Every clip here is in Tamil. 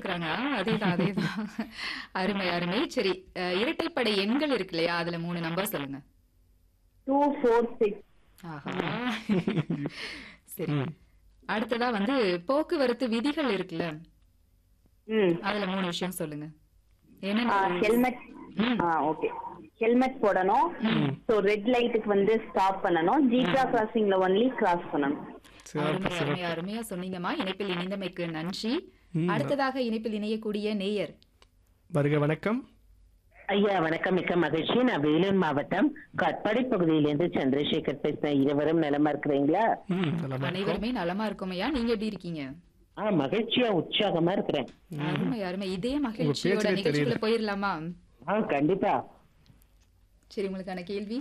கொடுக்குறாங்க ஆ, அதேதான் அதேதான் அருமை அருமை சரி அஹ், இரட்டைப்படை எண்கள் இருக்கு இல்லையா அதுல மூணு நம்பர் சொல்லுங்க டூ ஃபோர் சிக்ஸ் ஆஹா சரி அடுத்ததா வந்து போக்குவரத்து விதிகள் இருக்குல்ல ம் அதுல மூணு விஷயம் சொல்லுங்க என்ன ஹெல்மெட் ஆ ஓகே ஹெல்மெட் போடணும் ஸோ ரெட் லைட்டுக்கு வந்து ஸ்டாப் பண்ணணும் ஜீப்ரா கிராசிங்ல ஒன்லி கிராஸ் பண்ணணும் அருமை அருமை அருமையா சொன்னீங்கம்மா இணைப்பில் இணைந்தமைக்கு நன்றி அடுத்ததாக இணைப்பில் இணையக்கூடிய நேயர் வருக வணக்கம் ஐயா வணக்கம் மிக்க மகிழ்ச்சி நான் வேலூர் மாவட்டம் கட்பாடி பகுதியிலிருந்து சந்திரசேகர் பேசுறேன் இருவரும் நலமா இருக்கிறீங்களா ம் நலமா இருக்கோம். அனைவருமே நலமா இருக்கோமையா நீங்க எப்படி இருக்கீங்க ஆ மகிழ்ச்சியா உற்சாகமா இருக்கிறேன் அருமை அருமை இதே மகிழ்ச்சியோட பேச்சிலே நிகழ்ச்சிக்குள்ள போயிடலாமா ஆ கண்டிப்பா சரி உங்களுக்கான கேள்வி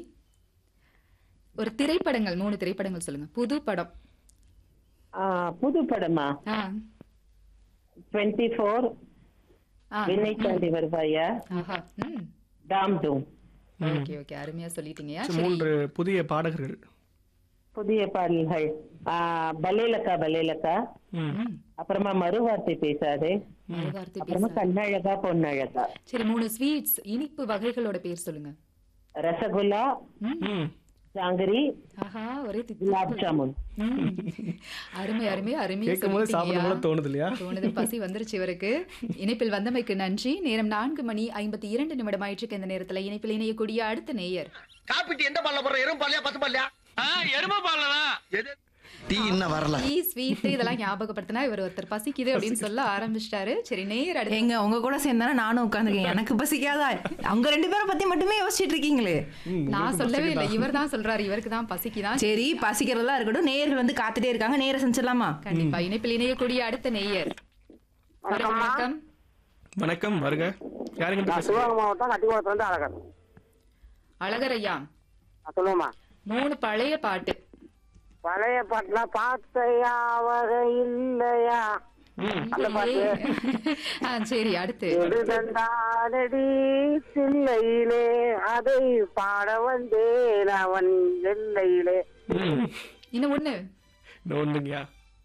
ஒரு திரைப்படங்கள் மூணு திரைப்படங்கள் சொல்லுங்க புது படம் ஆ, புது படமா ஆ டுவெண்ட்டி ஃபோர் ஆ விண்ணை தாண்டி வருவாயா ஆஹா ம் டாம் டூம் ஓகே ஓகே அருமையா சொல்லிட்டீங்கயா சரி, சரி மூன்று புதிய பாடகர்கள் புதிய பாடல்கள் ஆ, பலேலக்கா பலேலக்கா ம் ம் அப்புறமா மறுவார்த்தை பேசாதே மறுவார்த்தை அப்புறமா பேச கண்ணழகா பொன்னழகா சரி மூணு ஸ்வீட்ஸ் இனிப்பு வகைகளோட பேர் சொல்லுங்க ரசகுல்லா ம் ம் ஜாங்கிரி ஆஹா ஒரே திக்கு குலாப் ஜாமுன் ம். அருமை அருமை அருமையா கேட்கும் போது சாப்பிடும் போல சொல்லிட்டீங்கயா. தோணுது இல்லையா தோணுது பசி வந்துருச்சு இவருக்கு இணைப்பில் வந்தமைக்கு நன்றி நேரம் நான்கு மணி ஐம்பத்தி இரண்டு நிமிடம் ஆயிற்றுக்கு இந்த நேரத்துல இணைப்பில் இணையக்கூடிய அடுத்த நேயர் காப்பிட்டு எந்த பால்ல போடுற எறும்பு பால்லையா பசு பால்லையா எரும பால்லதான் எது டீ இன்னும் வரல டீ ஸ்வீட் இதெல்லாம் ஞாபகப்படுத்தினா இவர் ஒருத்தர் பசிக்குது அப்படின்னு சொல்ல ஆரம்பிச்சிட்டாரு சரி நேயர் அடுத்து எங்க உங்க கூட சேர்ந்தானே நானும் உட்காந்துருக்கேன் எனக்கு பசிக்காதா அவங்க ரெண்டு பேரும் பத்தி மட்டுமே யோசிச்சுட்டு இருக்கீங்களே நான் சொல்லவே இல்லை இவர் தான் சொல்றாரு இவருக்கு தான் பசிக்குதான் சரி பசிக்கிறதெல்லாம் இருக்கட்டும் நேயர்கள் வந்து காத்துட்டே இருக்காங்க நேர செஞ்சிடலாமா கண்டிப்பா இணைப்பில் இணையக்கூடிய அடுத்த நேயர் வணக்கம் வணக்கம் வருக யாருங்க இருந்து பேசுறீங்க சிவகங்கை மாவட்டம் கட்டிக்குளத்துல இருந்து அழகர் அழகர் ஐயா சொல்லுவோமா மூணு பழைய பாட்டு பழைய பாட்டுல பார்த்தையா வகை இல்லையா அந்த பாட்டு ஆ, சரி அடுத்து எழுதண்டானடி சில்லையிலே அதை பாட வந்தேன் அவன் எல்லையிலே ம் இன்னும் ஒண்ணு இன்னும் ஒண்ணுங்கய்யா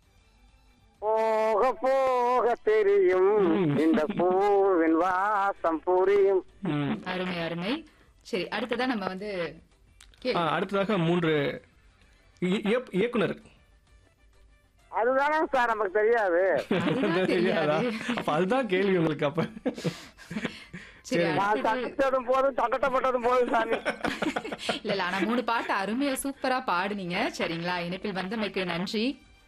போக போக தெரியும் இந்த பூவின் வாசம் புரியும் ம் அருமை அருமை சரி அடுத்ததான் நம்ம வந்து கேள்வி. ஆ, அடுத்ததாக மூன்று இய- இயப்- இயக்குனர் அதுதானே சார் நமக்கு தெரியாது அதுதான் தெரியாதா தெரியாது. அப்ப அதுதான் கேள்வி உங்களுக்கு அப்ப சரி நான் அடுத்தது சட்டத்ததும் போதும் சட்டத்தப்பட்டதும் போதும் சாமி இல்ல இல்ல ஆனா மூணு பாட்டு அருமையா சூப்பரா பாடுனீங்க சரிங்களா இணைப்பில் வந்தமைக்கு நன்றி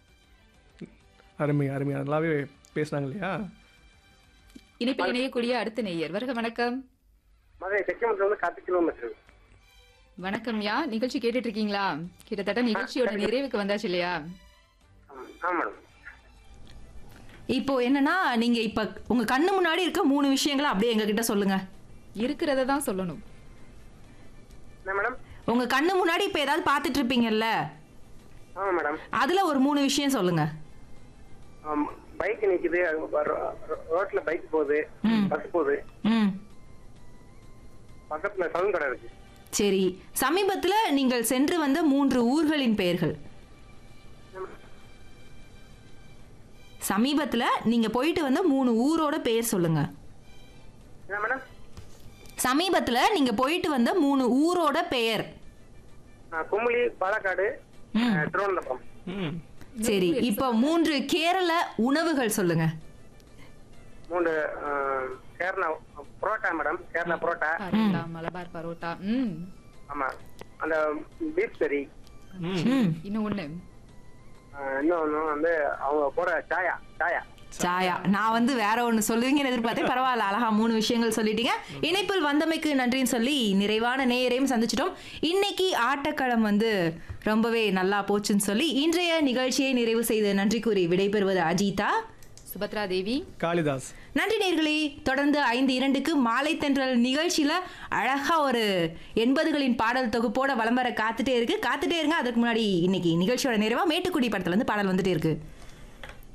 அருமை அருமை நல்லாவே பேசுனாங்க இல்லையா இணைப்பில் இணையக்கூடிய அடுத்த நேயர் வருக வணக்கம் மதுரை செக்கமத்துல இருந்து பத்து கிலோமீட்டர் வணக்கம் யா நிகழ்ச்சி கேட்டுட்டு இருக்கீங்களா கிட்டத்தட்ட நிகழ்ச்சியோட நிறைவுக்கு வந்தாச்சு இல்லையா ஆ மேடம் இப்போ என்னன்னா நீங்க இப்ப உங்க கண்ணு முன்னாடி இருக்க மூணு விஷயங்களை அப்படியே எங்க கிட்ட சொல்லுங்க இருக்கிறத தான் சொல்லணும் என்ன மேடம் உங்க கண்ணு முன்னாடி இப்ப ஏதாவது பார்த்துட்டு இருப்பீங்கல்ல ஆமா மேடம் அதுல ஒரு மூணு விஷயம் சொல்லுங்க பைக் நிக்குது அது ரோ- ரோ- ரோட்ல பைக் போகுது பஸ் போகுது ம் பக்கத்துல சவுண்ட் கடை இருக்கு சரி சமீபத்துல நீங்கள் சென்று வந்த மூன்று ஊர்களின் பெயர்கள் சமீபத்துல நீங்க போயிட்டு வந்த மூணு ஊரோட பெயர் சொல்லுங்க என்ன மேடம் சமீபத்துல நீங்க போயிட்டு வந்த மூணு ஊரோட பெயர் குமுளி பாலக்காடு ம். அஹ், திருவனந்தபுரம் ம் சரி இப்போ மூன்று கேரள உணவுகள் சொல்லுங்க மூணு அஹ், கேரளா புரோட்டா மேடம் கேரளா புரோட்டா பரோட்டா மலபார் பரோட்டா ம் ஆமா அந்த பீஃப் கறி ம் இன்னும் ஒண்ணு அஹ், இன்னொன்னு வந்து அவங்க போற சாயா சாயா சாயா நான் வந்து வேற ஒன்று சொல்லுவீங்கன்னு எதிர்பார்த்தேன் பரவாயில்ல அழகா மூணு விஷயங்கள் சொல்லிட்டீங்க இணைப்பில் வந்தமைக்கு நன்றின்னு சொல்லி நிறைவான நேயரையும் சந்திச்சிட்டோம் இன்னைக்கு ஆட்டக்களம் வந்து ரொம்பவே நல்லா போச்சுன்னு சொல்லி இன்றைய நிகழ்ச்சியை நிறைவு செய்து நன்றி கூறி விடைபெறுவது அஜிதா சுபத்ரா தேவி காளிதாஸ் நன்றி நேர்களே தொடர்ந்து ஐந்து இரண்டுக்கு மாலை தென்றல் நிகழ்ச்சியில அழகா ஒரு எண்பதுகளின் பாடல் தொகுப்போட வலம் வர காத்துட்டே இருக்கு காத்துட்டே இருங்க அதுக்கு முன்னாடி இன்னைக்கு நிகழ்ச்சியோட நிறைவா மேட்டுக்குடி படத்துல இருந்து பாடல் வந்துட்டே இருக்கு